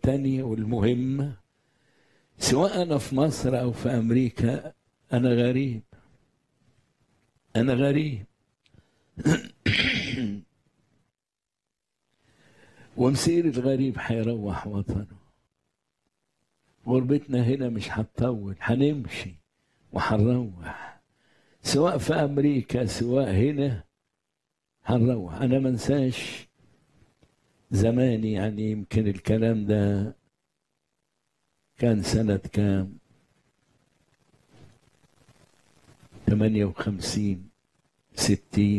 التانية والمهمة سواء أنا في مصر أو في أمريكا أنا غريب أنا غريب ومسير الغريب هيروح وطنه غربتنا هنا مش هتطول هنمشي وهنروح سواء في أمريكا سواء هنا هنروح أنا منساش زمان يعني يمكن الكلام ده كان سنة كام ثمانية وخمسين ستين